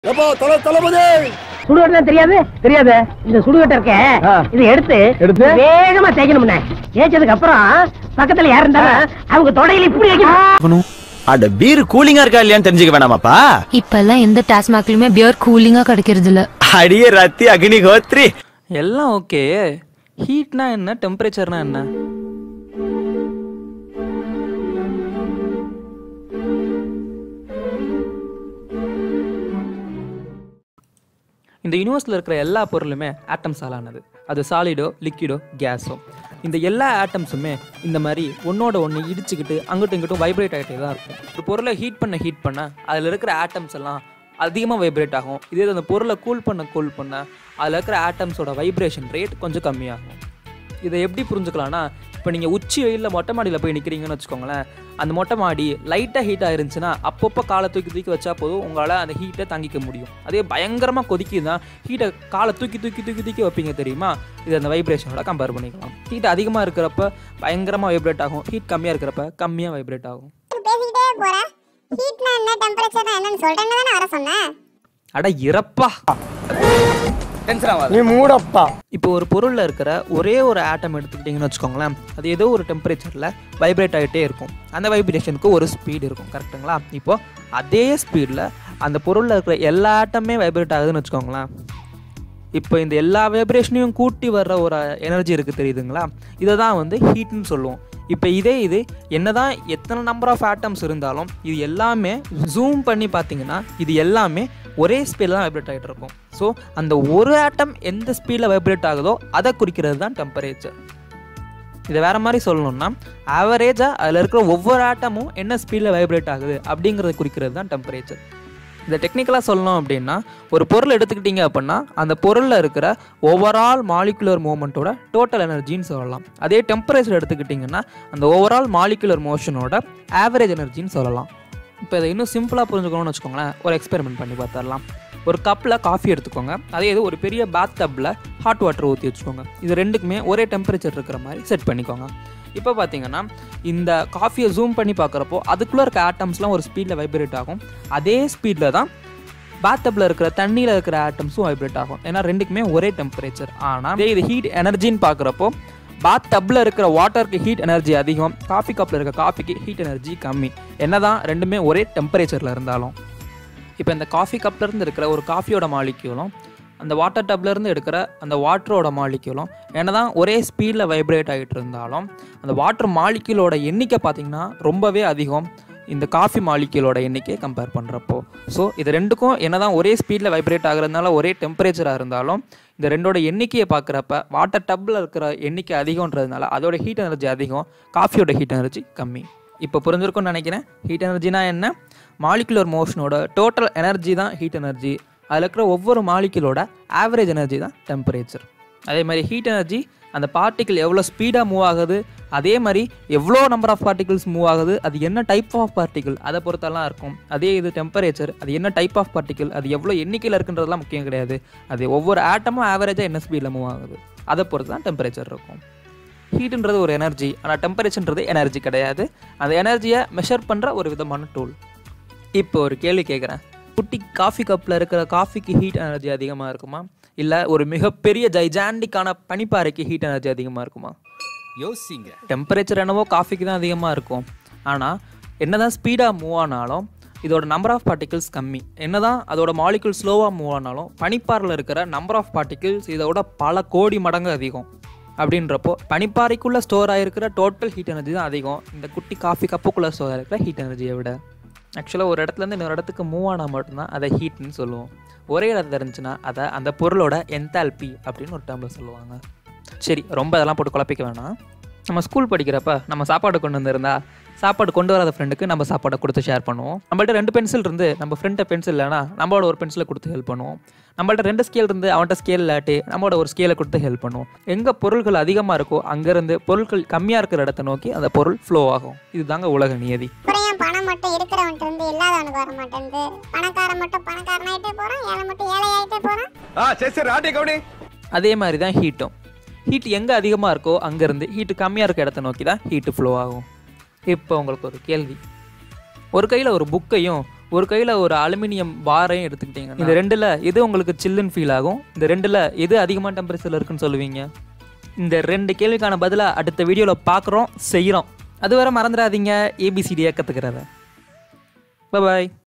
எப்போ தல தளபதி சுடுகட்டை தெரியாது தெரியாது இந்த சுடுகட்டை இருக்க ஆ. இதை எடுத்து எடுத்து? வேகமா தேய்க்கணும்னே தேய்ச்சதுக்கு அப்புறம் பக்கத்துல யார் இருந்தாலும் அவங்க தொடையில இப்படி வைக்கணும் அட பீர் கூலிங்கா இருக்கா இல்லையான்னு தெரிஞ்சுக்க வேணாமாப்பா இப்பெல்லாம் எந்த டாஸ்மாக்லயுமே பியர் கூலிங்கா கிடைக்கிறது இல்ல அடியே ரத்தி அக்னி கோத்ரி எல்லாம் ஓகே ஹீட்னா என்ன டெம்பரேச்சர்னா என்ன இந்த யூனிவர்ஸில் இருக்கிற எல்லா பொருளுமே ஆட்டம்ஸால் ஆனது அது சாலிடோ லிக்விடோ கேஸோ இந்த எல்லா ஆட்டம்ஸுமே இந்த மாதிரி ஒன்னோட ஒன்று இடிச்சுக்கிட்டு அங்கிட்டும் இங்கிட்டும் வைப்ரேட் ஆகிட்டே தான் இருக்கும் ஒரு பொருளை ஹீட் பண்ண ஹீட் பண்ண அதில் இருக்கிற ஆட்டம்ஸ் எல்லாம் அதிகமாக வைப்ரேட் ஆகும் இதே அந்த பொருளை கூல் பண்ண கூல் பண்ண அதில் இருக்கிற ஆட்டம்ஸோட வைப்ரேஷன் ரேட் கொஞ்சம் கம்மியாகும் இதை எப்படி புரிஞ்சுக்கலாம்னா இப்போ நீங்கள் உச்சி வெயிலில் மொட்டை மாடியில் போய் நிற்கிறீங்கன்னு வச்சுக்கோங்களேன் அந்த மொட்டை மாடி லைட்டாக ஹீட்டாக இருந்துச்சுன்னா அப்பப்போ காலை தூக்கி தூக்கி வச்சா போதும் உங்களால் அந்த ஹீட்டை தாங்கிக்க முடியும் அதே பயங்கரமாக கொதிக்குதுன்னா ஹீட்டை காலை தூக்கி தூக்கி தூக்கி தூக்கி வைப்பீங்க தெரியுமா இது அந்த வைப்ரேஷனோட கம்பேர் பண்ணிக்கலாம் ஹீட் அதிகமாக இருக்கிறப்ப பயங்கரமாக வைப்ரேட் ஆகும் ஹீட் கம்மியாக இருக்கிறப்ப கம்மியாக வைப்ரேட் ஆகும் பேசிக்கிட்டே போற ஹீட்னா என்ன டெம்பரேச்சர்னா என்னன்னு சொல்றேன்னு தானே வர சொன்னேன் அட இறப்பா நீ மூடப்பா இப்போ ஒரு பொருளில் இருக்கிற ஒரே ஒரு ஆட்டம் எடுத்துக்கிட்டிங்கன்னு வச்சுக்கோங்களேன் அது ஏதோ ஒரு டெம்பரேச்சரில் வைப்ரேட் ஆகிட்டே இருக்கும் அந்த வைப்ரேஷனுக்கு ஒரு ஸ்பீடு இருக்கும் கரெக்ட்டுங்களா இப்போ அதே ஸ்பீடில் அந்த பொருளில் இருக்கிற எல்லா ஆட்டமே வைப்ரேட் ஆகுதுன்னு வச்சுக்கோங்களேன் இப்போ இந்த எல்லா வைப்ரேஷனையும் கூட்டி வர்ற ஒரு எனர்ஜி இருக்குது தெரியுதுங்களா இதை தான் வந்து ஹீட்னு சொல்லுவோம் இப்போ இதே இது என்னதான் எத்தனை நம்பர் ஆஃப் ஆட்டம்ஸ் இருந்தாலும் இது எல்லாமே ஜூம் பண்ணி பார்த்தீங்கன்னா இது எல்லாமே ஒரே ஸ்பீடில் தான் வைப்ரேட் ஆகிட்டு இருக்கும் ஸோ அந்த ஒரு ஆட்டம் எந்த ஸ்பீடில் வைப்ரேட் ஆகுதோ அதை குறிக்கிறது தான் டெம்பரேச்சர் இதை வேற மாதிரி சொல்லணும்னா ஆவரேஜாக அதில் இருக்கிற ஒவ்வொரு ஆட்டமும் என்ன ஸ்பீடில் வைப்ரேட் ஆகுது அப்படிங்கிறத குறிக்கிறது தான் டெம்பரேச்சர் இதை டெக்னிக்கலாக சொல்லணும் அப்படின்னா ஒரு பொருள் எடுத்துக்கிட்டீங்க அப்படின்னா அந்த பொருளில் இருக்கிற ஓவரால் மாலிகுலர் மூமெண்ட்டோட டோட்டல் எனர்ஜின்னு சொல்லலாம் அதே டெம்பரேச்சர் எடுத்துக்கிட்டிங்கன்னா அந்த ஓவரால் மாலிகுலர் மோஷனோட ஆவரேஜ் எனர்ஜின்னு சொல்லலாம் இப்போ இதை இன்னும் சிம்பிளாக புரிஞ்சுக்கணும்னு வச்சுக்கோங்களேன் ஒரு எக்ஸ்பெரிமெண்ட் பண்ணி பார்த்துடலாம் ஒரு கப்பில் காஃபி எடுத்துக்கோங்க அதே இது ஒரு பெரிய பாத் டப்பில் ஹாட் வாட்டர் ஊற்றி வச்சுக்கோங்க இது ரெண்டுக்குமே ஒரே டெம்பரேச்சர் இருக்கிற மாதிரி செட் பண்ணிக்கோங்க இப்போ பார்த்தீங்கன்னா இந்த காஃபியை ஜூம் பண்ணி பார்க்குறப்போ அதுக்குள்ளே இருக்க ஆட்டம்ஸ்லாம் ஒரு ஸ்பீடில் வைப்ரேட் ஆகும் அதே ஸ்பீடில் தான் பாத்தப்பில் இருக்கிற தண்ணியில் இருக்கிற ஆட்டம்ஸும் வைப்ரேட் ஆகும் ஏன்னா ரெண்டுக்குமே ஒரே டெம்பரேச்சர் ஆனால் இதே இது ஹீட் எனர்ஜின்னு பார்க்குறப்போ பாத் டப்பில் இருக்கிற வாட்டருக்கு ஹீட் எனர்ஜி அதிகம் காஃபி கப்பில் இருக்க காஃபிக்கு ஹீட் எனர்ஜி கம்மி என்னதான் ரெண்டுமே ஒரே டெம்பரேச்சரில் இருந்தாலும் இப்போ இந்த காஃபி கப்லேருந்து இருக்கிற ஒரு காஃபியோட மாலிக்யூலும் அந்த வாட்டர் டப்லேருந்து எடுக்கிற அந்த வாட்டரோட மாலிக்யூலும் என்னதான் ஒரே ஸ்பீடில் வைப்ரேட் ஆகிட்டு இருந்தாலும் அந்த வாட்டர் மாலிக்யூலோட எண்ணிக்கை பார்த்திங்கன்னா ரொம்பவே அதிகம் இந்த காஃபி மாலிக்யூலோட எண்ணிக்கையை கம்பேர் பண்ணுறப்போ ஸோ இது ரெண்டுக்கும் என்னதான் ஒரே ஸ்பீடில் வைப்ரேட் ஆகுறதுனால ஒரே டெம்பரேச்சராக இருந்தாலும் இந்த ரெண்டோட எண்ணிக்கையை பார்க்குறப்ப வாட்டர் டப்பில் இருக்கிற எண்ணிக்கை அதிகன்றதுனால அதோட ஹீட் எனர்ஜி அதிகம் காஃபியோட ஹீட் எனர்ஜி கம்மி இப்போ புரிஞ்சிருக்கும்னு நினைக்கிறேன் ஹீட் எனர்ஜினா என்ன மாலிகுலர் மோஷனோட டோட்டல் எனர்ஜி தான் ஹீட் எனர்ஜி அதில் இருக்கிற ஒவ்வொரு மாலிகுலோட ஆவரேஜ் எனர்ஜி தான் டெம்பரேச்சர் அதே மாதிரி ஹீட் எனர்ஜி அந்த பார்ட்டிகிள் எவ்வளோ ஸ்பீடாக மூவ் ஆகுது அதே மாதிரி எவ்வளோ நம்பர் ஆஃப் பார்ட்டிகிள்ஸ் மூவ் ஆகுது அது என்ன டைப் ஆஃப் பார்ட்டிகிள் அதை பொறுத்தெல்லாம் இருக்கும் அதே இது டெம்பரேச்சர் அது என்ன டைப் ஆஃப் பார்ட்டிகிள் அது எவ்வளோ எண்ணிக்கையில் இருக்குன்றதுலாம் முக்கியம் கிடையாது அது ஒவ்வொரு ஆட்டமும் ஆவரேஜாக என்ன ஸ்பீடில் மூவ் ஆகுது அதை பொறுத்து தான் டெம்பரேச்சர் இருக்கும் ஹீட்டுன்றது ஒரு எனர்ஜி ஆனால் டெம்பரேச்சர்ன்றது எனர்ஜி கிடையாது அந்த எனர்ஜியை மெஷர் பண்ணுற ஒரு விதமான டூல் இப்போ ஒரு கேள்வி கேட்குறேன் குட்டி காஃபி கப்பில் இருக்கிற காஃபிக்கு ஹீட் எனர்ஜி அதிகமாக இருக்குமா இல்லை ஒரு மிகப்பெரிய ஜைஜாண்டிக்கான பனிப்பாறைக்கு ஹீட் எனர்ஜி அதிகமாக இருக்குமா யோசிங்க டெம்பரேச்சர் என்னவோ காஃபிக்கு தான் அதிகமாக இருக்கும் ஆனால் என்னதான் ஸ்பீடாக மூவ் ஆனாலும் இதோட நம்பர் ஆஃப் பார்ட்டிகிள்ஸ் கம்மி என்னதான் அதோட மாலிகுல் ஸ்லோவாக மூவ் ஆனாலும் பனிப்பாறையில் இருக்கிற நம்பர் ஆஃப் பார்ட்டிகிள்ஸ் இதோட பல கோடி மடங்கு அதிகம் அப்படின்றப்போ பனிப்பாறைக்குள்ளே ஸ்டோர் ஆகிருக்கிற டோட்டல் ஹீட் எனர்ஜி தான் அதிகம் இந்த குட்டி காஃபி கப்புக்குள்ளே ஸ்டோர் ஆகிருக்கிற ஹீட் எனர்ஜியை விட ஆக்சுவலாக ஒரு இடத்துலேருந்து இன்னொரு இடத்துக்கு மூவ் ஆனால் மட்டும்தான் அதை ஹீட்னு சொல்லுவோம் ஒரே இடத்துல இருந்துச்சுன்னா அதை அந்த பொருளோட என்தால்பி அப்படின்னு ஒரு டேர்மில் சொல்லுவாங்க சரி ரொம்ப இதெல்லாம் போட்டு குழப்பிக்க வேணாம் நம்ம ஸ்கூல் படிக்கிறப்ப நம்ம சாப்பாடு கொண்டு வந்திருந்தா சாப்பாடு கொண்டு வராத ஃப்ரெண்டுக்கு நம்ம சாப்பாடை கொடுத்து ஷேர் பண்ணுவோம் நம்மள்ட்ட ரெண்டு பென்சில் இருந்து நம்ம ஃப்ரெண்ட்டை பென்சில் இல்லைனா நம்மளோட ஒரு பென்சிலை கொடுத்து ஹெல்ப் பண்ணுவோம் நம்மள்ட்ட ரெண்டு ஸ்கேல் இருந்து அவன்கிட்ட ஸ்கேல் இல்லாட்டி நம்மளோட ஒரு ஸ்கேலை கொடுத்து ஹெல்ப் பண்ணுவோம் எங்கே பொருட்கள் அதிகமாக இருக்கோ அங்கேருந்து பொருட்கள் கம்மியாக இருக்கிற இடத்த நோக்கி அந்த பொருள் ஃப்ளோ ஆகும் இதுதாங்க உலக நியதி அப்புறம் ஏன் பணம் மட்டும் இருக்கிறவன்ட்டு இருந்து இல்லாதவனுக்கு வர மாட்டேங்குது பணக்காரன் மட்டும் பணக்காரனாயிட்டே போறான் ஏழை மட்டும் ஏழை ஆயிட்டே போறான் ஆ சரி சரி ஆட்டே கவுனி அதே மாதிரி தான் ஹீட்டும் ஹீட் எங்கே அதிகமாக இருக்கோ அங்கேருந்து ஹீட்டு கம்மியாக இருக்க இடத்த நோக்கி தான் ஹீட்டு ஃப்ளோ ஆகும் இப்போ உங்களுக்கு ஒரு கேள்வி ஒரு கையில் ஒரு புக்கையும் ஒரு கையில் ஒரு அலுமினியம் பாரையும் எடுத்துக்கிட்டீங்க இந்த ரெண்டில் எது உங்களுக்கு சில்லுன்னு ஃபீல் ஆகும் இந்த ரெண்டில் எது அதிகமான டெம்பரேச்சரில் இருக்குன்னு சொல்லுவீங்க இந்த ரெண்டு கேள்விக்கான பதிலை அடுத்த வீடியோவில் பார்க்குறோம் செய்கிறோம் அது வரை மறந்துடாதீங்க ஏபிசிடியை கற்றுக்கிறத பாய்